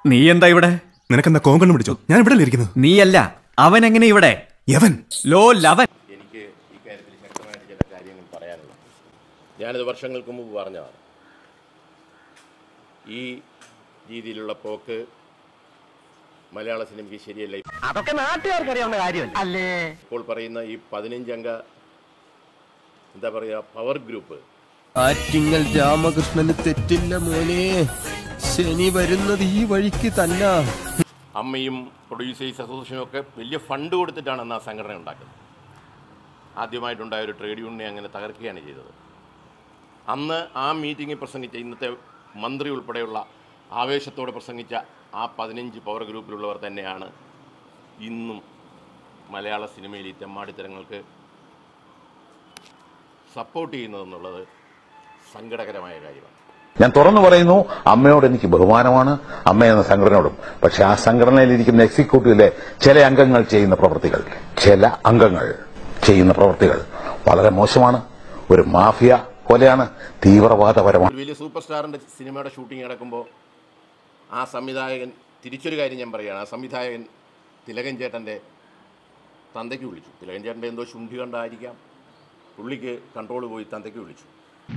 നീ എന്താ ഇവിടെ നിനക്കെന്താ കോങ്കണ്ണ് പിടിച്ചോ ഞാൻ ഇവിടെ ഇരിക്കുന്നത് നീയല്ല അവൻ എങ്ങനെ ഇവിടെ യവൻ ലോ ലവൻ എനിക്ക് ഇക്കാര്യത്തിൽ ശക്തമായിട്ട് ചില കാര്യങ്ങൾ പറയാനുള്ളത് ഞാനിത് വർഷങ്ങൾക്ക് മുമ്പ് പറഞ്ഞതാണ് ഈ രീതിയിലുള്ള പോക്ക് മലയാള സിനിമയ്ക്ക് ശരിയല്ല അതൊക്കെ നാട്ടുകാർക്ക് അറിയാവുന്ന കാര്യമല്ല അല്ലേ ഇപ്പോൾ പറയുന്ന ഈ പതിനഞ്ചംഗ എന്താ പറയുക പവർ ഗ്രൂപ്പ് ആറ്റിങ്ങൽ രാമകൃഷ്ണന് തെറ്റില്ല മോനെ ശനി വരുന്നത് ഈ വഴിക്ക് തന്നെ അമ്മയും പ്രൊഡ്യൂസേഴ്സ് അസോസിയേഷനും ഒക്കെ വലിയ ഫണ്ട് കൊടുത്തിട്ടാണ് അന്ന് ആ സംഘടന ഉണ്ടാക്കുന്നത് ആദ്യമായിട്ടുണ്ടായ ഒരു ട്രേഡ് യൂണിയനെ അങ്ങനെ തകർക്കുകയാണ് ചെയ്തത് അന്ന് ആ മീറ്റിങ്ങിൽ പ്രസംഗിച്ച ഇന്നത്തെ മന്ത്രി ഉൾപ്പെടെയുള്ള ആവേശത്തോടെ പ്രസംഗിച്ച ആ പതിനഞ്ച് പവർ ഗ്രൂപ്പിലുള്ളവർ തന്നെയാണ് ഇന്നും മലയാള സിനിമയിൽ ഈ തെമ്മാടിത്തരങ്ങൾക്ക് സപ്പോർട്ട് ചെയ്യുന്നതെന്നുള്ളത് സങ്കടകരമായ കാര്യമാണ് ഞാൻ തുറന്നു പറയുന്നു അമ്മയോട് എനിക്ക് ബഹുമാനമാണ് അമ്മ എന്ന സംഘടനയോടും പക്ഷെ ആ സംഘടനയിൽ ഇരിക്കുന്ന എക്സിക്യൂട്ടീവിലെ ചില അംഗങ്ങൾ ചെയ്യുന്ന പ്രവൃത്തികൾ ചില അംഗങ്ങൾ ചെയ്യുന്ന പ്രവൃത്തികൾ വളരെ മോശമാണ് ഒരു മാഫിയ പോലെയാണ് തീവ്രവാദപരമാണ് ഒരു വലിയ സൂപ്പർ സ്റ്റാറിൻ്റെ സിനിമയുടെ ഷൂട്ടിംഗ് നടക്കുമ്പോൾ ആ സംവിധായകൻ തിരിച്ചൊരു കാര്യം ഞാൻ പറയുകയാണ് ആ സംവിധായകൻ തിലകൻ ചേട്ടൻ്റെ തന്തയ്ക്ക് വിളിച്ചു തിലകൻ ചേട്ടൻ്റെ എന്തോ ശുണ്ഠി കണ്ടായിരിക്കാം പുള്ളിക്ക് കൺട്രോൾ പോയി തന്തയ്ക്ക് വിളിച്ചു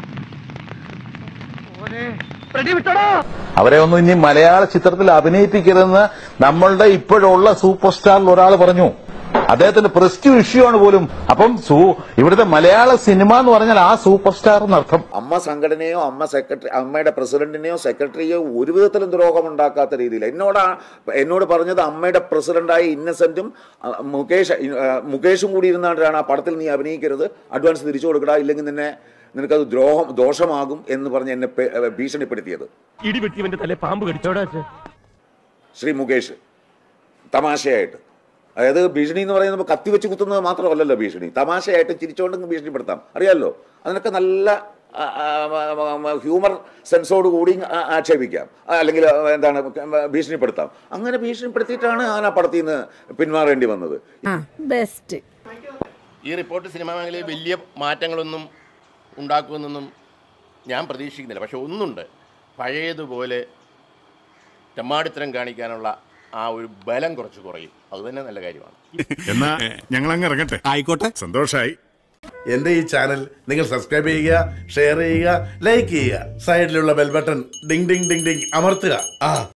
അവരെ ഒന്നും ഇനി മലയാള ചിത്രത്തിൽ അഭിനയിപ്പിക്കരുതെന്ന് നമ്മളുടെ ഇപ്പോഴുള്ള സൂപ്പർ സ്റ്റാറിൽ ഒരാൾ പറഞ്ഞു അദ്ദേഹത്തിന്റെ പ്രസ്റ്റീവ് ഇഷ്യൂ ആണ് പോലും അപ്പം സൂ- ഇവിടുത്തെ മലയാള സിനിമ എന്ന് പറഞ്ഞാൽ ആ സൂപ്പർ സ്റ്റാർ എന്നർത്ഥം അമ്മ സംഘടനയോ അമ്മ സെക്രട്ടറി അമ്മയുടെ പ്രസിഡന്റിനെയോ സെക്രട്ടറിയോ ഒരു വിധത്തിലും ദ്രോഹം ഉണ്ടാക്കാത്ത രീതിയിൽ എന്നോട് എന്നോട് പറഞ്ഞത് അമ്മയുടെ പ്രസിഡന്റായ ഇന്നസെന്റും അ, മുകേഷ് ആ, മുകേഷും കൂടി ഇരുന്നാണ്ടാണ് ആ പടത്തിൽ നീ അഭിനയിക്കരുത് അഡ്വാൻസ് തിരിച്ചു കൊടുക്കടാ ഇല്ലെങ്കിൽ നിന്നെ നിനക്കത് ദ്രോഹം ദോഷമാകും എന്ന് പറഞ്ഞ് എന്നെ പെ- ഭീഷണിപ്പെടുത്തിയത് ഇടിവെട്ടിവന്റെ തലേ പാമ്പ് കടിച്ചോടാ ശ്രീ മുകേഷ് തമാശയായിട്ട് അതായത് ഭീഷണി എന്ന് പറയുന്നത് കത്തി വെച്ച് കുത്തുന്നത് മാത്രമല്ലല്ലോ ഭീഷണി തമാശയായിട്ട് ചിരിച്ചുകൊണ്ട് ഭീഷണിപ്പെടുത്താം അറിയാമല്ലോ അതിനൊക്കെ നല്ല ആ, ആ, ആ, ഹ്യൂമർ സെൻസോട് കൂടി ആ- ആക്ഷേപിക്കാം ആ, അല്ലെങ്കിൽ ആ, എന്താണ് ഭീഷണിപ്പെടുത്താം അങ്ങനെ ഭീഷണിപ്പെടുത്തിയിട്ടാണ് ഞാൻ ആ പടത്തിൽ നിന്ന് പിന്മാറേണ്ടി വന്നത് ബെസ്റ്റ് ഈ റിപ്പോർട്ട് സിനിമാ മേഖലയിൽ വലിയ മാറ്റങ്ങളൊന്നും ഉണ്ടാക്കുമെന്നൊന്നും ഞാൻ പ്രതീക്ഷിക്കുന്നില്ല പക്ഷെ ഒന്നുണ്ട് പഴയതുപോലെ തെമ്മാടിത്തരം കാണിക്കാനുള്ള ആ ഒരു ബലം കുറച്ച് കുറയും അത് തന്നെ നല്ല കാര്യമാണ് എന്നാ ഞങ്ങൾ അങ്ങ് ഇറങ്ങട്ടെ ആയിക്കോട്ടെ സന്തോഷായി എന്റെ ഈ ചാനൽ നിങ്ങൾ സബ്സ്ക്രൈബ് ചെയ്യുക ഷെയർ ചെയ്യുക ലൈക്ക് ചെയ്യുക സൈഡിലുള്ള bell button ding ding ding ding അമർത്തുക ആ